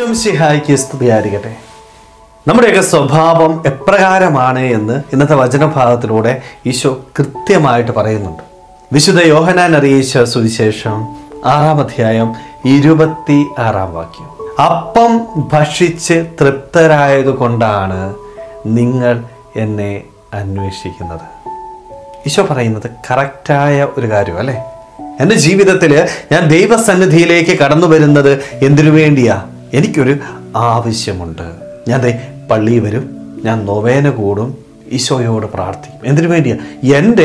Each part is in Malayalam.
ഈശോം സിഹായിക്ക് സ്തുതിയായിരിക്കട്ടെ നമ്മുടെയൊക്കെ സ്വഭാവം എപ്രകാരമാണ് എന്ന് ഇന്നത്തെ വചനഭാഗത്തിലൂടെ ഈശോ കൃത്യമായിട്ട് പറയുന്നുണ്ട് വിശുദ്ധ യോഹനാൻ അറിയിച്ച സുവിശേഷം ആറാം അധ്യായം ഇരുപത്തി ആറാം വാക്യം അപ്പം ഭക്ഷിച്ച് തൃപ്തരായത് കൊണ്ടാണ് നിങ്ങൾ എന്നെ അന്വേഷിക്കുന്നത് ഈശോ പറയുന്നത് കറക്റ്റായ ഒരു കാര്യം അല്ലേ എൻ്റെ ജീവിതത്തിൽ ഞാൻ ദൈവസന്നിധിയിലേക്ക് കടന്നു വരുന്നത് എന്തിനു വേണ്ടിയാ എനിക്കൊരു ആവശ്യമുണ്ട് ഞാൻ ദേ പള്ളിയിൽ വരും ഞാൻ നൊവേന കൂടും ഈശോയോട് പ്രാർത്ഥിക്കും എന്തിനു വേണ്ടിയാ എൻ്റെ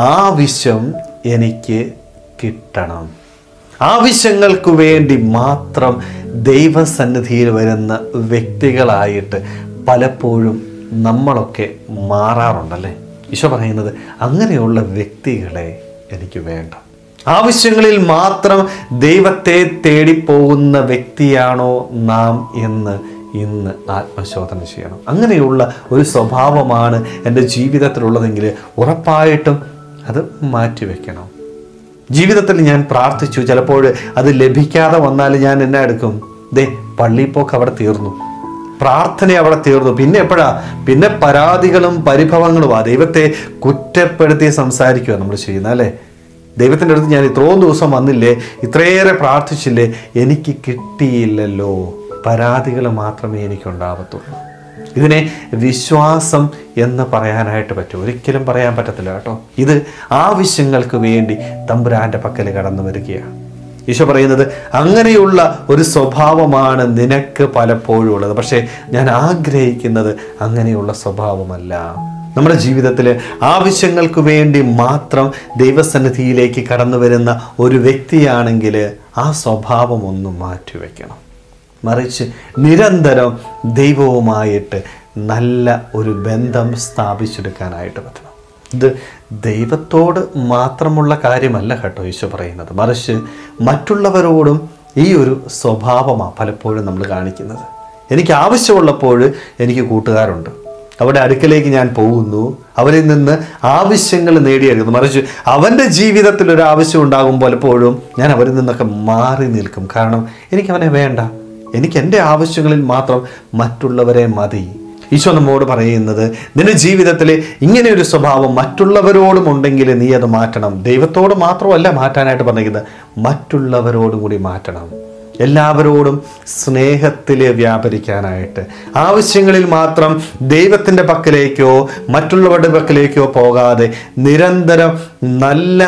ആവശ്യം എനിക്ക് കിട്ടണം ആവശ്യങ്ങൾക്ക് വേണ്ടി മാത്രം ദൈവസന്നിധിയിൽ വരുന്ന വ്യക്തികളായിട്ട് പലപ്പോഴും നമ്മളൊക്കെ മാറാറുണ്ടല്ലേ ഈശോ പറയുന്നത് അങ്ങനെയുള്ള വ്യക്തികളെ എനിക്ക് വേണ്ട ആവശ്യങ്ങളിൽ മാത്രം ദൈവത്തെ തേടിപ്പോകുന്ന വ്യക്തിയാണോ നാം എന്ന് ഇന്ന് ആത്മശോധന ചെയ്യണം അങ്ങനെയുള്ള ഒരു സ്വഭാവമാണ് എൻ്റെ ജീവിതത്തിലുള്ളതെങ്കിൽ ഉറപ്പായിട്ടും അത് മാറ്റിവെക്കണം ജീവിതത്തിൽ ഞാൻ പ്രാർത്ഥിച്ചു ചിലപ്പോൾ അത് ലഭിക്കാതെ വന്നാൽ ഞാൻ എന്നാ എടുക്കും ദേ പള്ളിപ്പോക്ക് അവിടെ തീർന്നു പ്രാർത്ഥന അവിടെ തീർന്നു പിന്നെ എപ്പോഴാ പിന്നെ പരാതികളും പരിഭവങ്ങളും ആ ദൈവത്തെ കുറ്റപ്പെടുത്തി സംസാരിക്കുക നമ്മൾ ചെയ്യുന്നത് അല്ലേ ദൈവത്തിൻ്റെ അടുത്ത് ഞാൻ ഇത്രയും ദിവസം വന്നില്ലേ ഇത്രയേറെ പ്രാർത്ഥിച്ചില്ലേ എനിക്ക് കിട്ടിയില്ലല്ലോ പരാതികൾ മാത്രമേ എനിക്കുണ്ടാവത്തുള്ളൂ ഇതിനെ വിശ്വാസം എന്ന് പറയാനായിട്ട് പറ്റും ഒരിക്കലും പറയാൻ പറ്റത്തില്ല കേട്ടോ ഇത് ആവശ്യങ്ങൾക്ക് വേണ്ടി തമ്പുരാൻ്റെ പക്കൽ കടന്നു വരികയാണ് ഈശോ പറയുന്നത് അങ്ങനെയുള്ള ഒരു സ്വഭാവമാണ് നിനക്ക് പലപ്പോഴും ഉള്ളത് പക്ഷേ ഞാൻ ആഗ്രഹിക്കുന്നത് അങ്ങനെയുള്ള സ്വഭാവമല്ല നമ്മുടെ ജീവിതത്തിൽ ആവശ്യങ്ങൾക്ക് വേണ്ടി മാത്രം ദൈവസന്നിധിയിലേക്ക് കടന്നു വരുന്ന ഒരു വ്യക്തിയാണെങ്കിൽ ആ സ്വഭാവം ഒന്ന് മാറ്റിവെക്കണം മറിച്ച് നിരന്തരം ദൈവവുമായിട്ട് നല്ല ഒരു ബന്ധം സ്ഥാപിച്ചെടുക്കാനായിട്ട് പറ്റണം ഇത് ദൈവത്തോട് മാത്രമുള്ള കാര്യമല്ല കേട്ടോ ഈശോ പറയുന്നത് മറിച്ച് മറ്റുള്ളവരോടും ഈ ഒരു സ്വഭാവമാണ് പലപ്പോഴും നമ്മൾ കാണിക്കുന്നത് എനിക്ക് ആവശ്യമുള്ളപ്പോൾ എനിക്ക് കൂട്ടുകാരുണ്ട് അവരുടെ അടുക്കലേക്ക് ഞാൻ പോകുന്നു അവരിൽ നിന്ന് ആവശ്യങ്ങൾ നേടിയെടുക്കുന്നു മറിച്ച് അവൻ്റെ ജീവിതത്തിൽ ഒരു ആവശ്യം ഉണ്ടാകും പലപ്പോഴും ഞാൻ അവരിൽ നിന്നൊക്കെ മാറി നിൽക്കും കാരണം എനിക്ക് അവനെ വേണ്ട എനിക്ക് എൻ്റെ ആവശ്യങ്ങളിൽ മാത്രം മറ്റുള്ളവരെ മതി ഈശോ നമ്മോട് പറയുന്നത് നിന്റെ ജീവിതത്തിൽ ഇങ്ങനെ ഒരു സ്വഭാവം മറ്റുള്ളവരോടും ഉണ്ടെങ്കിൽ നീ അത് മാറ്റണം ദൈവത്തോട് മാത്രമല്ല മാറ്റാനായിട്ട് പറഞ്ഞിരിക്കുന്നത് മറ്റുള്ളവരോടും കൂടി മാറ്റണം എല്ലാവരോടും സ്നേഹത്തിൽ വ്യാപരിക്കാനായിട്ട് ആവശ്യങ്ങളിൽ മാത്രം ദൈവത്തിൻ്റെ പക്കലേക്കോ മറ്റുള്ളവരുടെ പക്കലേക്കോ പോകാതെ നിരന്തരം നല്ല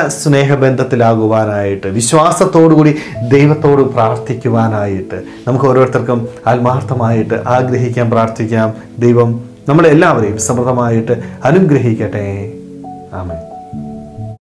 സ്നേഹബന്ധത്തിലാകുവാനായിട്ട് വിശ്വാസത്തോടു കൂടി ദൈവത്തോട് പ്രാർത്ഥിക്കുവാനായിട്ട് നമുക്ക് ഓരോരുത്തർക്കും ആത്മാർത്ഥമായിട്ട് ആഗ്രഹിക്കാം പ്രാർത്ഥിക്കാം ദൈവം നമ്മളെല്ലാവരെയും സമൃദ്ധമായിട്ട് അനുഗ്രഹിക്കട്ടെ ആമേ